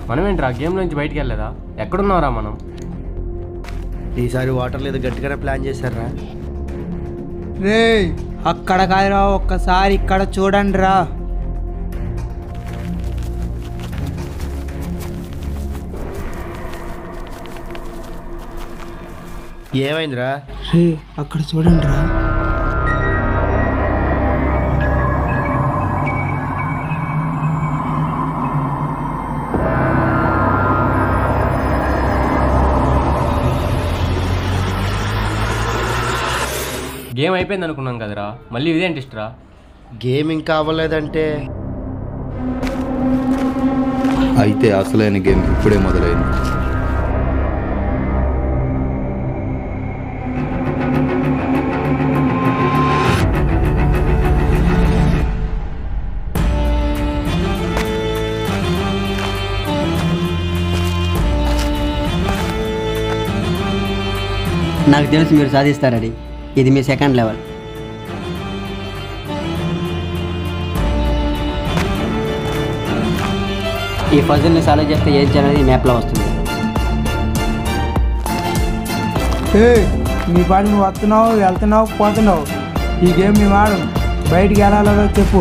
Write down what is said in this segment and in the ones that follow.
మనం ఏంట్రా గేమ్ నుంచి బయటికి వెళ్ళలేదా ఎక్కడున్నారా మనం ఈసారి వాటర్ లేదు గట్టిగానే ప్లాన్ చేశారా రే అక్కడ కాదురా ఒక్కసారి ఇక్కడ చూడండి రా ఏమైందిరా రే అక్కడ చూడండి రా గేమ్ అయిపోయింది అనుకున్నాం కదరా మళ్ళీ ఇదేంటి ఇష్టరా గేమ్ ఇంకా అవ్వలేదంటే అయితే అసలైన గేమ్ ఇప్పుడే మొదలైంది నాకు తెలుసు మీరు సాధిస్తారని ఇది మీ సెకండ్ లెవెల్ ఈ పజిల్ని సాల్వ్ చేస్తే ఏం చేయాలనేది మ్యాప్లో వస్తుంది ఏ నీ పాటి నువ్వు వస్తున్నావు వెళ్తున్నావు పోతున్నావు ఈ గేమ్ మేము ఆడం బయటికి వెళ్ళాలో చెప్పు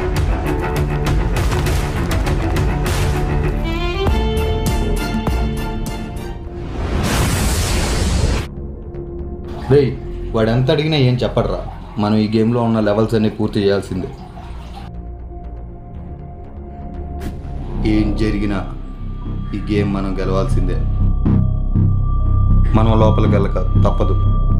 రేయ్ వాడు ఎంత అడిగినా ఏం చెప్పడరా మనం ఈ గేమ్లో ఉన్న లెవెల్స్ అన్ని పూర్తి చేయాల్సిందే ఏం జరిగినా ఈ గేమ్ మనం గెలవాల్సిందే మనం లోపలికి వెళ్ళక తప్పదు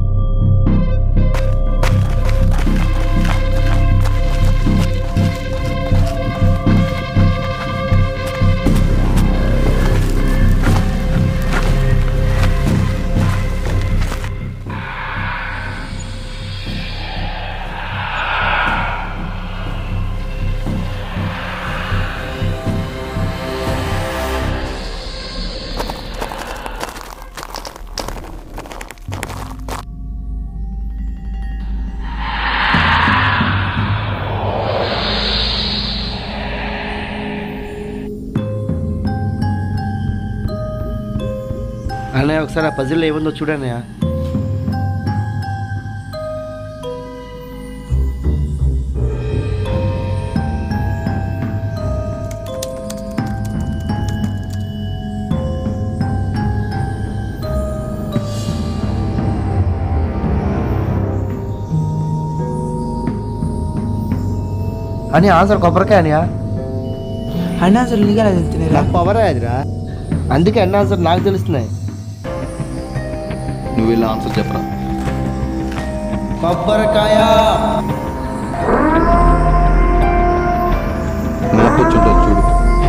అన్నయ్య ఒకసారి ఆ పజిల్ ఏముందో చూడన్నయ్య అని ఆన్సర్ కొబ్బరికాయ అనియా అన్న అసలు నీకు ఎలా తెలుస్తున్నాయి నాకు పవర్ అదిరా అందుకే అన్న ఆన్సర్ నాకు తెలుస్తున్నాయి నువ్వు వెళ్ళి ఆన్సర్ చెప్పరా కొబ్బరికాయ మ్యాప్ వచ్చుంటుంది చూడు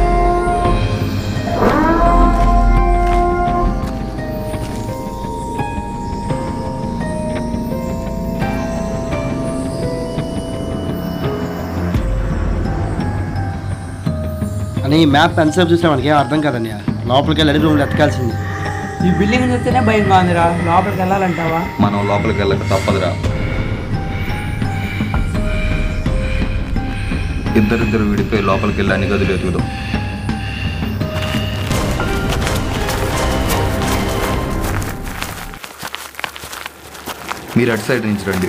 అని ఈ మ్యాప్ ఎంతసేపు చూసినా మనకి ఏం అర్థం కాదన్నయ్య లోపలికి వెళ్ళి అడిగి రూమ్లో ఎత్తకాల్సింది ఈ బిల్డింగ్ చూస్తేనే భయంగా ఉందిరా లోపలికి వెళ్ళాలంటావా మనం లోపలికి వెళ్ళక తప్పదురా ఇద్దరిద్దరు విడిపోయి లోపలికి వెళ్ళి అన్ని గదులు ఎదుగుదాం మీరు అటు సైడ్ నుంచి రండి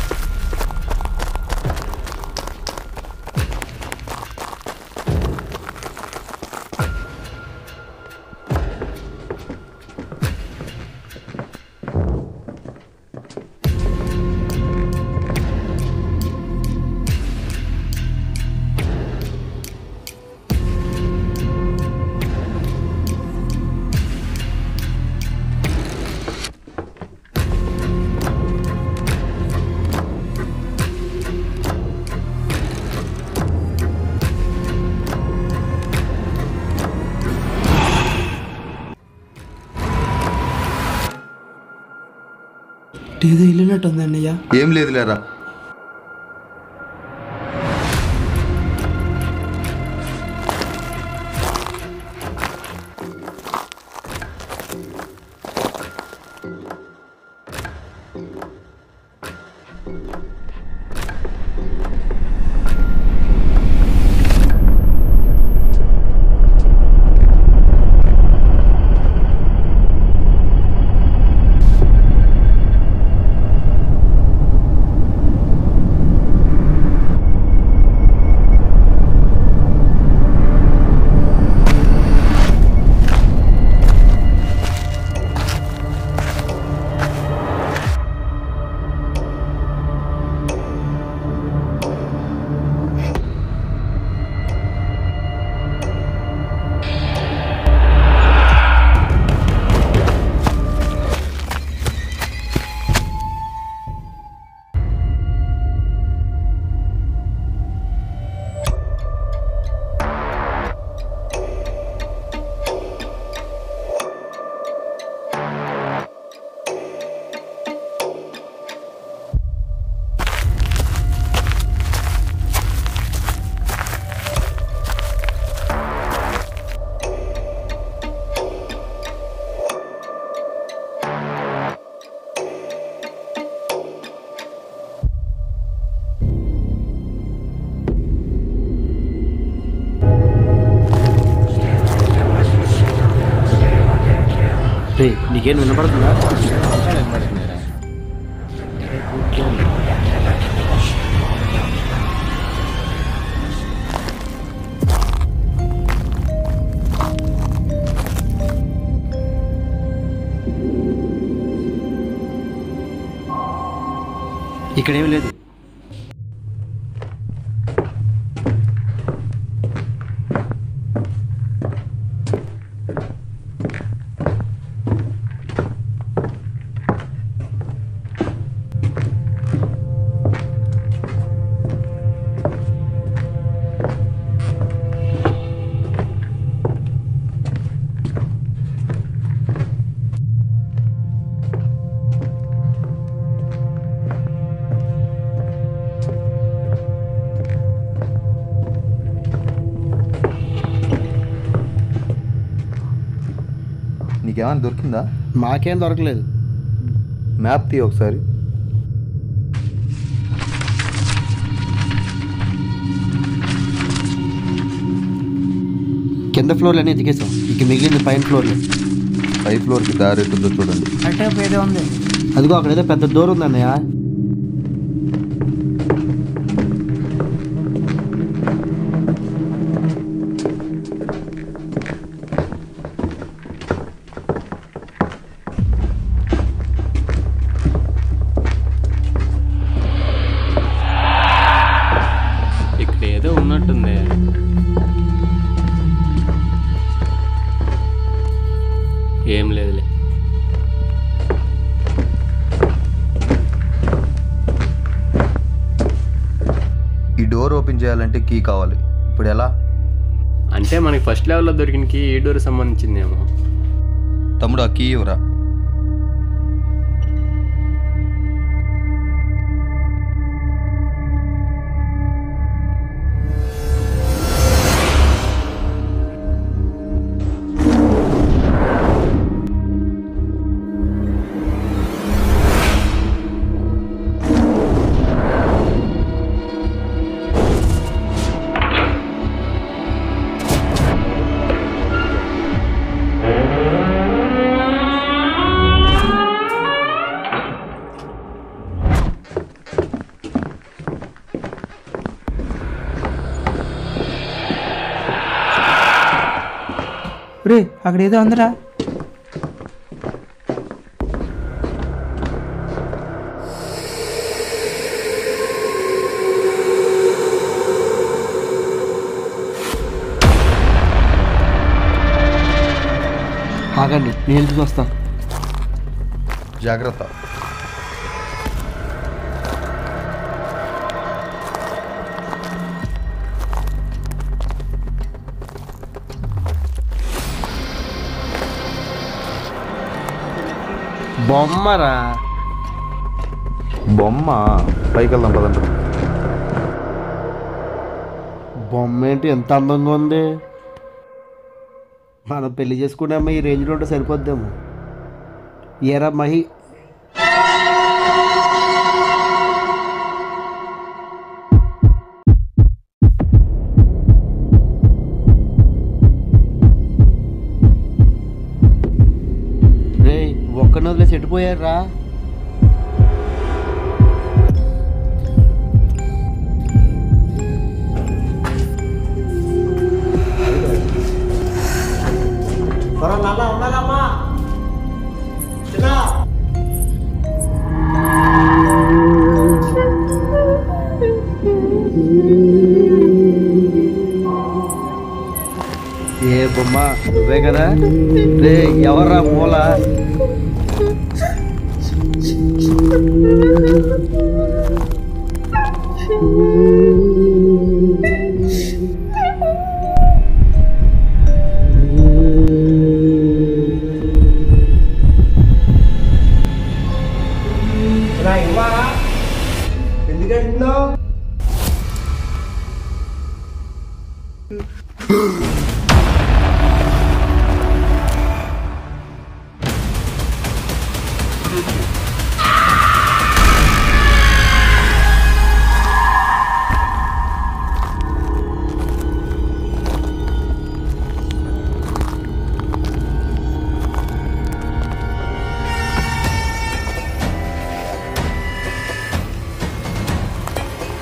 ఏదో వెళ్ళినట్టు ఉంది అన్నయ్య ఏం లేదు లేరా రే నీకేం వినపడుతుందా ఇక్కడేం లేదు నీకేమైనా దొరికిందా మాకేం దొరకలేదు మ్యాప్ తీ ఒకసారి కింద ఫ్లోర్లు అన్నీ ఎతికేసాం ఇక మిగిలింది పైన ఫ్లోర్లు పై ఫ్లోర్కి దారి ఎట్టుందో చూడండి అంటే ఏదో ఉంది అదిగో అక్కడ ఏదో పెద్ద డోర్ ఉంది అన్నయ్య ఇక్కడ ఏదో ఉన్నట్టుంది ఏం లేదులే ఈ డోర్ ఓపెన్ చేయాలంటే కీ కావాలి ఇప్పుడు ఎలా అంటే మనకి ఫస్ట్ లెవెల్లో దొరికిన కీ ఈ డోర్ సంబంధించిందేమో తమ్ముడు ఆ కీ ఇవ్వరా రే అక్కడ ఏదో ఉందిరా ఆగండి నేను వెళ్తూ వస్తా జాగ్రత్త బొమ్మరా బొమ్మ పైకి వెళ్దాం పదండి బొమ్మ ఏంటి ఎంత అందంగా ఉంది మనం పెళ్లి చేసుకునే అమ్మాయి ఈ రేంజ్లో ఉంటే సరిపోద్దేమో ఏరా మహి రే ఒక్క నదిలో చెడిపోయారా ఏ బొమ్మ నువ్వే కదా రే ఎవర్రా మూల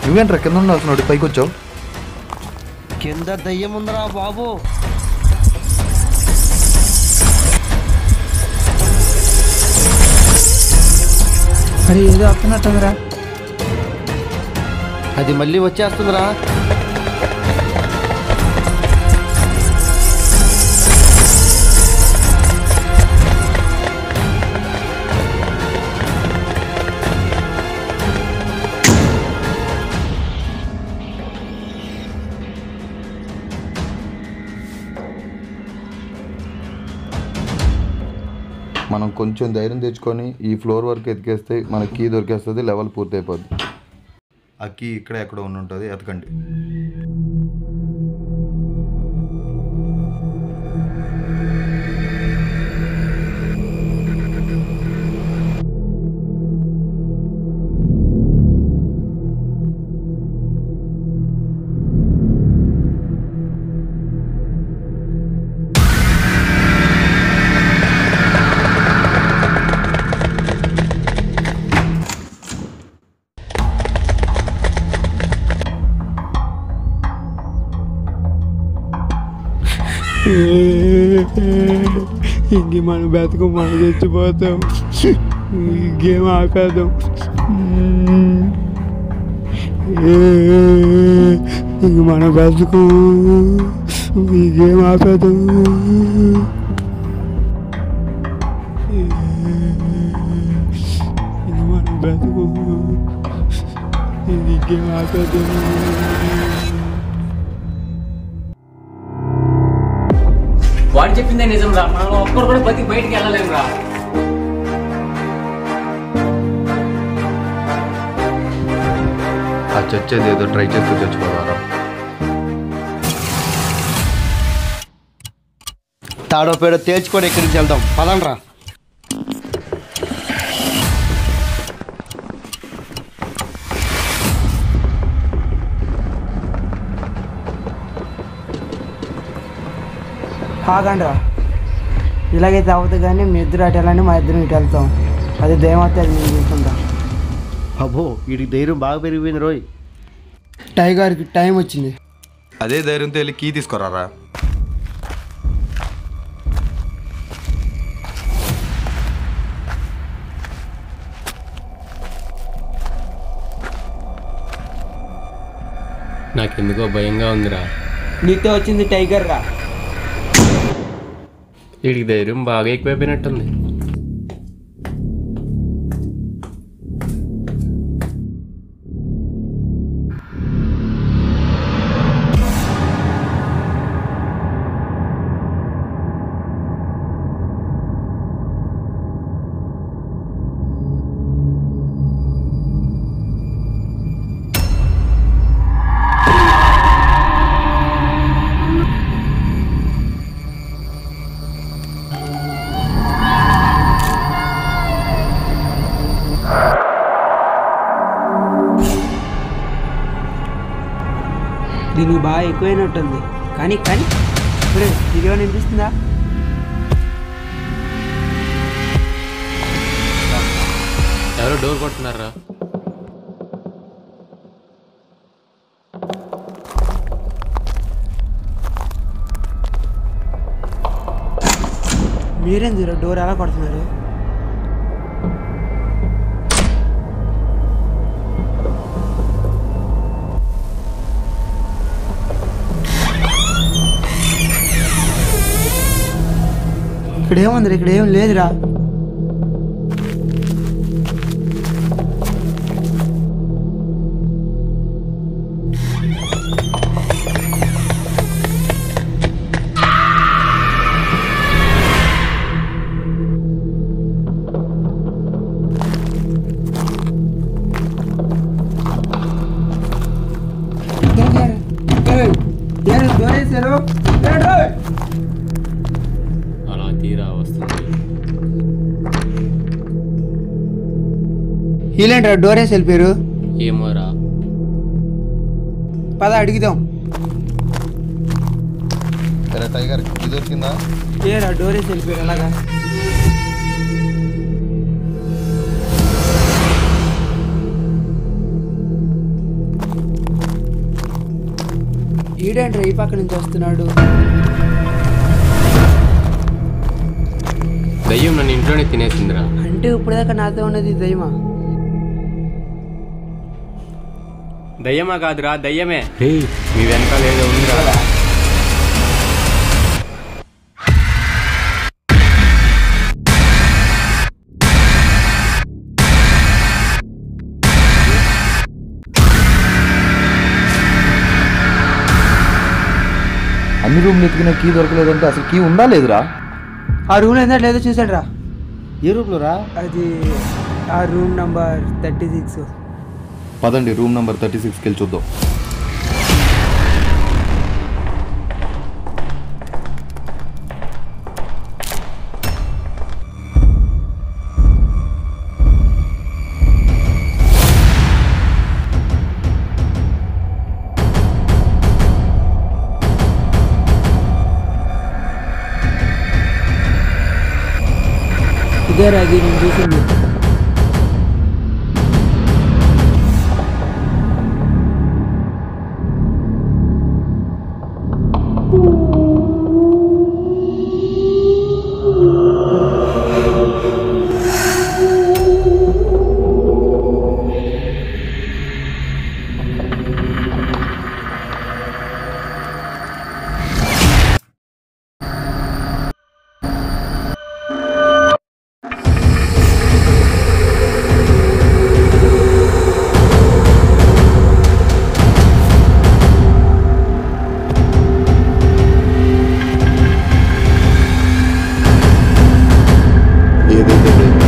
నువ్వేంట్రా కింద ఉండాల్సిన పైకి వచ్చావు కింద దయ్యం ఉందిరా బాబు మరి ఏదో వస్తున్నట్టుందిరా అది మళ్ళీ వచ్చేస్తుందిరా మనం కొంచెం ధైర్యం తెచ్చుకొని ఈ ఫ్లోర్ వరకు ఎతికేస్తే మన కీ దొరికేస్తుంది లెవెల్ పూర్తి అయిపోద్ది ఆ కీ ఇక్కడ ఎక్కడ ఉండి ఉంటుంది ఎతకండి ఇంక మన బతుకు మనం చచ్చిపోతాం ఈ గేమ్ ఆపేద్దాం ఇంక మన బతుకు ఈ గేమ్ ఆపేద్దాం ఇంక మన బతుకు ఈ గేమ్ ఆపేద్దాం వాడు చెప్పిందే నిజం రా మనం ఒక్కరు కూడా బతికి బయటికి వెళ్ళలేము రా ఆ చచ్చేది ఏదో ట్రై చేస్తూ చచ్చిపోవారా తాడో పేడో తేల్చుకొని ఇక్కడి నుంచి వెళ్దాం పదండ్రా ఆగండ్రా ఇలాగైతే అవుతుంది కానీ మీ ఇద్దరు అటు వెళ్ళండి మా ఇద్దరం ఇటు వెళ్తాం అది దయమత్తే అది నేను చూసుకుంటా అబ్బో వీడికి ధైర్యం బాగా పెరిగిపోయింది రోయ్ టైగర్కి టైం వచ్చింది అదే ధైర్యంతో వెళ్ళి కీ తీసుకురారా నాకెందుకో భయంగా ఉందిరా నీతో వచ్చింది టైగర్ రా వీడికి ధైర్యం బాగా ఎక్కువైపోయినట్టుంది దీనికి బాగా ఎక్కువైనట్టుంది కానీ కానీ ఇప్పుడు ఇదేమైనా అనిపిస్తుందా ఎవరో డోర్ కొడుతున్నారా మీరేం జీరో డోర్ ఎలా కొడుతున్నారు ఇక్కడ ఏముంది ఇక్కడ ఏం లేదురా అలా తీరా వస్తుంది వీళ్ళేంట్రా డోర్ వేసి వెళ్ళిపోయారు ఏమోరా పద అడుగుదాం సరే టైగర్ కీ దొరికిందా ఏరా డోర్ వేసి వెళ్ళిపోయారు అలాగా ఈడేంట్రా ఈ పక్క నుంచి వస్తున్నాడు దయ్యం నన్ను ఇంట్లోనే తినేసిందిరా అంటే ఇప్పటిదాకా నాతో ఉన్నది దయ్యమా దయ్యమా కాదురా దయ్యమే రే మీ వెనకాల ఏదో ఉందిరా అన్ని రూమ్లు ఎత్తుకునే కీ దొరకలేదంటే అసలు కీ ఉందా లేదురా ఆ రూమ్ ఏందో లేదో చూసాడు రా ఏ రూమ్లో రా అది ఆ రూమ్ నంబర్ థర్టీ సిక్స్ పదండి రూమ్ నెంబర్ థర్టీ సిక్స్కి వెళ్ళి చూద్దాం ఇదే రా ఇది నేను చూసింది ఏదైతే లేదు.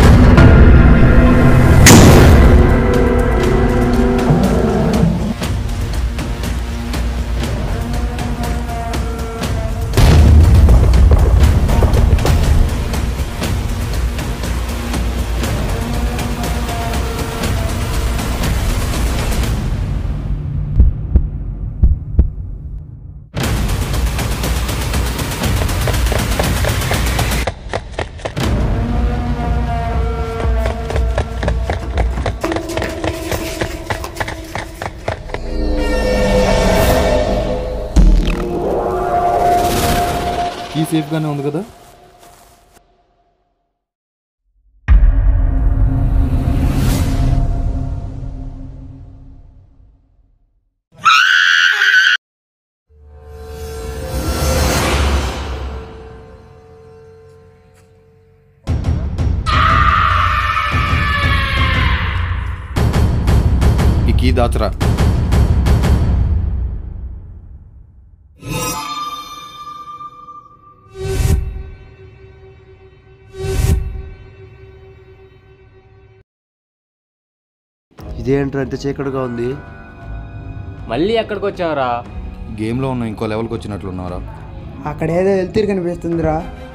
కీ సేఫ్గానే ఉంది కదా ఈ కీ దాచరా ఇదేంట్రా ఇంత చీకటిగా ఉంది మళ్ళీ ఎక్కడికి వచ్చావురా గేమ్లో ఉన్న ఇంకో లెవెల్కి వచ్చినట్లున్నారా అక్కడ ఏదో వెళ్తీరు కనిపిస్తుందిరా